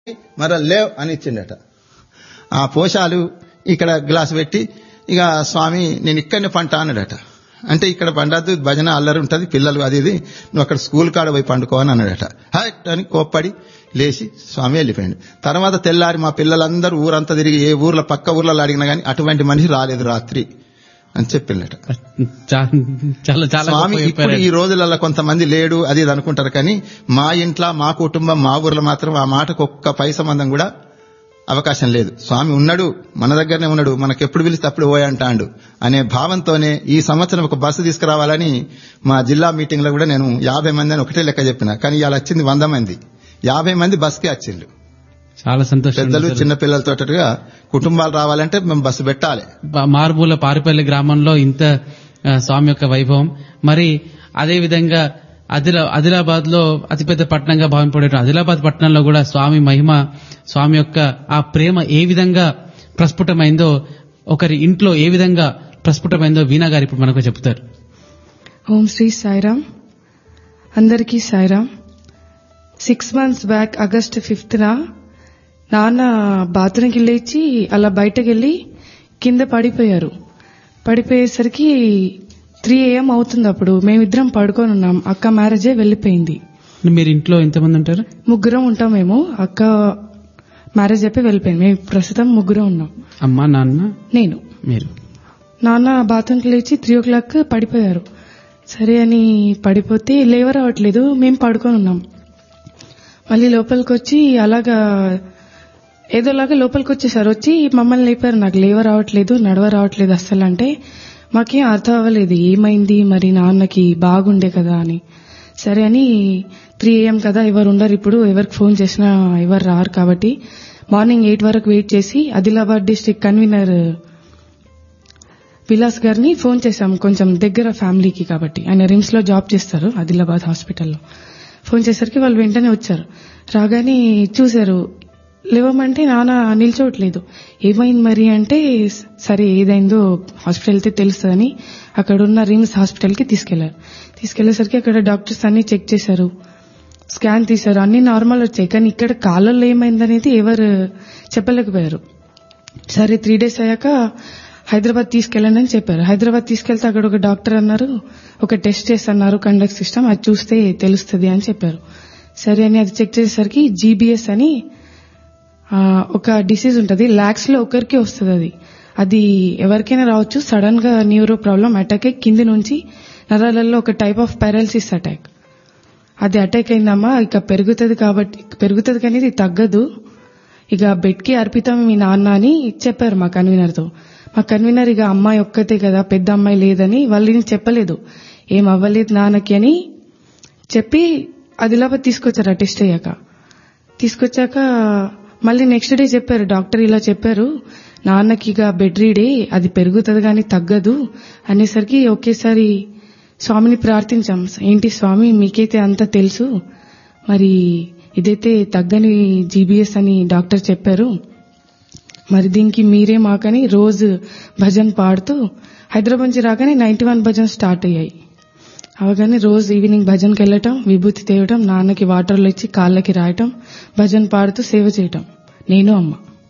మరో లేవ్ అని ఇచ్చిండట ఆ పోషాలు ఇక్కడ గ్లాస్ పెట్టి ఇక స్వామి నేను ఇక్కడనే పంట అన్నాడట అంటే ఇక్కడ పండద్దు భజన అల్లరి ఉంటది పిల్లలు అది ఇది నువ్వు అక్కడ స్కూల్ కాడ పోయి పండుకో అని అన్నాడట హట్ అని కోప్పడి లేచి స్వామి వెళ్ళిపోయాడు తర్వాత తెల్లారి మా పిల్లలందరూ ఊరంతా తిరిగి ఏ ఊర్లో పక్క ఊర్లలో అడిగినా గానీ అటువంటి మనిషి రాలేదు రాత్రి అని చెప్పిండట చా- చాలా చాలా స్వామి గొప్ప ఇప్పుడు చెప్పారు. ఈ రోజులలో కొంతమంది లేడు అది ఇది అనుకుంటారు కానీ మా ఇంట్లో మా కుటుంబం మా ఊర్లో మాత్రం ఆ మాటకు ఒక్క పై సంబంధం కూడా అవకాశం లేదు స్వామి ఉన్నాడు మన దగ్గరనే ఉన్నాడు మనకు ఎప్పుడు పిలిస్తే అప్పుడు పోయి అంటాడు అనే భావంతోనే ఈ సంవత్సరం ఒక బస్సు తీసుకురావాలని మా జిల్లా మీటింగ్ లో కూడా నేను యాభై మంది అని ఒకటే లెక్క చెప్పిన కానీ ఇవాళ వచ్చింది వంద మంది యాభై మంది బస్కే వచ్చిండ్రు చాలా సంతోషం పెద్దలు చిన్న పిల్లలతోటగా కుటుంబాలు రావాలంటే మేము బస్సు పెట్టాలి బ- మారుమూల పారిపల్లి గ్రామంలో ఇంత ఆ, స్వామి యొక్క వైభవం మరి అదే విధంగా ఆదిలా ఆదిలాబాద్ లో అతిపెద్ద పట్టణంగా భావింపడే ఆదిలాబాద్ పట్టణంలో కూడా స్వామి మహిమ స్వామి యొక్క ఆ ప్రేమ ఏ విధంగా ప్రస్ఫుటమైందో ఒకరి ఇంట్లో ఏ విధంగా ప్రస్ఫుటమైందో వీణా గారు ఇప్పుడు మనకు చెప్తారు ఓం శ్రీ సాయిరామ్ అందరికీ Sairam six months back August ఫిఫ్త్న నాన్న బాత్రూమ్కి లేచి అలా బయటకు వెళ్ళి కింద పడిపోయారు పడిపోయేసరికి త్రీ ఏఎం అవుతుంది అప్పుడు మేమిద్దరం పడుకొని ఉన్నాం అక్క మ్యారేజే వెళ్ళిపోయింది మీరు ఇంట్లో ఎంతమంది ఉంటారు ముగ్గురం ఉంటాం మేము అక్క మ్యారేజ్ చెప్పి వెళ్ళిపోయింది మేము ప్రస్తుతం ముగ్గురం ఉన్నాం అమ్మ నాన్న నేను మీరు నాన్న బాత్రూమ్కి లేచి త్రీ ఓ క్లాక్ పడిపోయారు సరే అని పడిపోతే లేవ రావట్లేదు మేము పడుకొని ఉన్నాం మళ్ళీ లోపలికి వచ్చి అలాగా ఏదోలాగా లోపలికి వచ్చేసారు వచ్చి మమ్మల్ని లేపారు నాకు లేవ రావట్లేదు నడవ రావట్లేదు అస్సలు అంటే మాకేం అర్థం అవ్వలేదు ఏమైంది మరి నాన్నకి బాగుండే కదా అని సరే అని త్రీ ఏఎం కదా ఎవరు ఉండరు ఇప్పుడు ఎవరికి ఫోన్ చేసినా ఎవరు రారు కాబట్టి మార్నింగ్ ఎయిట్ వరకు వెయిట్ చేసి ఆదిలాబాద్ డిస్టిక్ కన్వీనర్ విలాస్ గారిని ఫోన్ చేశాం కొంచెం దగ్గర ఫ్యామిలీకి కాబట్టి ఆయన రిమ్స్ లో జాబ్ చేస్తారు ఆదిలాబాద్ హాస్పిటల్లో ఫోన్ చేసరికి వాళ్ళు వెంటనే వచ్చారు రాగానే చూశారు లేవమంటే నాన్న నిల్చోవట్లేదు ఏమైంది మరి అంటే సరే ఏదైందో హాస్పిటల్ వెళ్తే తెలుస్తుందని అక్కడ ఉన్న రిమ్స్ హాస్పిటల్కి తీసుకెళ్లారు తీసుకెళ్లేసరికి అక్కడ డాక్టర్స్ అన్ని చెక్ చేశారు స్కాన్ తీశారు అన్ని నార్మల్ వచ్చాయి కానీ ఇక్కడ కాళ్ళల్లో ఏమైందనేది ఎవరు చెప్పలేకపోయారు సరే త్రీ డేస్ అయ్యాక హైదరాబాద్ తీసుకెళ్ళండి అని చెప్పారు హైదరాబాద్ తీసుకెళ్తే అక్కడ ఒక డాక్టర్ అన్నారు ఒక టెస్ట్ చేస్తున్నారు కండక్ట్ సిస్టమ్ అది చూస్తే తెలుస్తుంది అని చెప్పారు సరే అని అది చెక్ చేసేసరికి జీబీఎస్ అని ఆ, ఒక డిసీజ్ ఉంటుంది లాక్స్ లో ఒకరికి వస్తుంది అది అది ఎవరికైనా రావచ్చు సడన్ గా న్యూరో ప్రాబ్లం అటాక్ అయ్యి కింది నుంచి నరాలలో ఒక టైప్ ఆఫ్ పారాలసిస్ అటాక్ అది అటాక్ అయిందమ్మా ఇక పెరుగుతుంది కాబట్టి పెరుగుతుంది కానీ ఇది తగ్గదు ఇక బెడ్ కి అర్పితం మీ నాన్న అని చెప్పారు మా కన్వీనర్ తో మా కన్వీనర్ ఇక అమ్మాయి ఒక్కతే కదా పెద్ద అమ్మాయి లేదని వాళ్ళని చెప్పలేదు ఏం అవ్వలేదు నాన్నకి అని చెప్పి ఆదిలాబాద్ తీసుకొచ్చారు ఆ టెస్ట్ అయ్యాక తీసుకొచ్చాక మళ్ళీ నెక్స్ట్ డే చెప్పారు డాక్టర్ ఇలా చెప్పారు నాన్నకి ఇక బెడ్ రీడే అది పెరుగుతుంది కానీ తగ్గదు అనేసరికి ఒకేసారి స్వామిని ప్రార్థించాం ఏంటి స్వామి మీకైతే అంతా తెలుసు మరి ఇదైతే తగ్గని జీబీఎస్ అని డాక్టర్ చెప్పారు మరి దీనికి మీరే మాకని రోజు భజన్ పాడుతూ హైదరాబాద్ నుంచి రాగానే నైన్టీ వన్ భజన్ స్టార్ట్ అయ్యాయి అవగానే రోజు ఈవినింగ్ భజన్కి వెళ్ళటం విభూతి తేవటం నాన్నకి వాటర్లో ఇచ్చి కాళ్ళకి రాయటం భజన్ పాడుతూ సేవ చేయటం నేను అమ్మ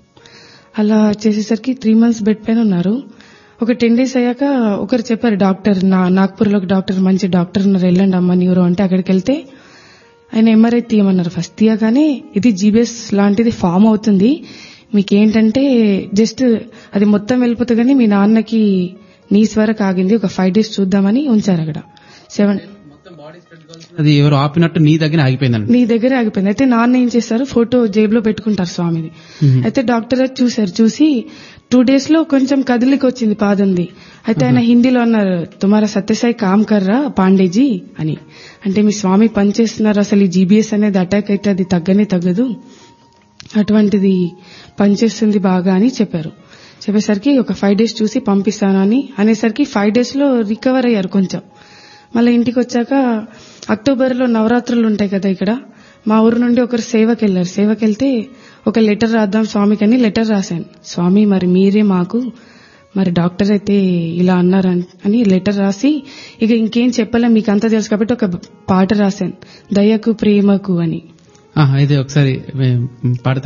అలా చేసేసరికి త్రీ మంత్స్ బెడ్ పైన ఉన్నారు ఒక టెన్ డేస్ అయ్యాక ఒకరు చెప్పారు డాక్టర్ నా నాగ్పూర్లో ఒక డాక్టర్ మంచి డాక్టర్ ఉన్నారు వెళ్ళండి అమ్మ న్యూరో అంటే అక్కడికి వెళ్తే ఆయన ఎంఆర్ఐ తీయమన్నారు ఫస్ట్ తీయగానే ఇది జీబీఎస్ లాంటిది ఫామ్ అవుతుంది మీకేంటంటే జస్ట్ అది మొత్తం వెళ్ళిపోతుంది కానీ మీ నాన్నకి నీస్ వరకు ఆగింది ఒక ఫైవ్ డేస్ చూద్దామని ఉంచారు అక్కడ సెవెన్ అది ఎవరు ఆపినట్టు నీ దగ్గర ఆగిపోయిందండి నీ దగ్గర ఆగిపోయింది అయితే నాన్న ఏం చేస్తారు ఫోటో జేబులో పెట్టుకుంటారు స్వామిది అయితే డాక్టర్ అది చూశారు చూసి టూ డేస్ లో కొంచెం కదిలికి వచ్చింది పాదంది అయితే ఆయన హిందీలో అన్నారు తుమారా సత్యసాయి కామ్ కర్రా పాండేజీ అని అంటే మీ స్వామి పనిచేస్తున్నారు అసలు ఈ జీబీఎస్ అనేది అటాక్ అయితే అది తగ్గనే తగ్గదు అటువంటిది పనిచేస్తుంది బాగా అని చెప్పారు చెప్పేసరికి ఒక ఫైవ్ డేస్ చూసి పంపిస్తానని అనేసరికి ఫైవ్ డేస్ లో రికవర్ అయ్యారు కొంచెం మళ్ళీ ఇంటికి వచ్చాక అక్టోబర్ లో నవరాత్రులు ఉంటాయి కదా ఇక్కడ మా ఊరు నుండి ఒకరు సేవకి వెళ్లారు సేవకి వెళ్తే ఒక లెటర్ రాద్దాం స్వామికి అని లెటర్ రాశాను స్వామి మరి మీరే మాకు మరి డాక్టర్ అయితే ఇలా అన్నారు అని లెటర్ రాసి ఇక ఇంకేం చెప్పలే మీకు అంతా తెలుసు కాబట్టి ఒక పాట రాశాను దయకు ప్రేమకు అని ఆ, అయితే ఒకసారి పాడతారు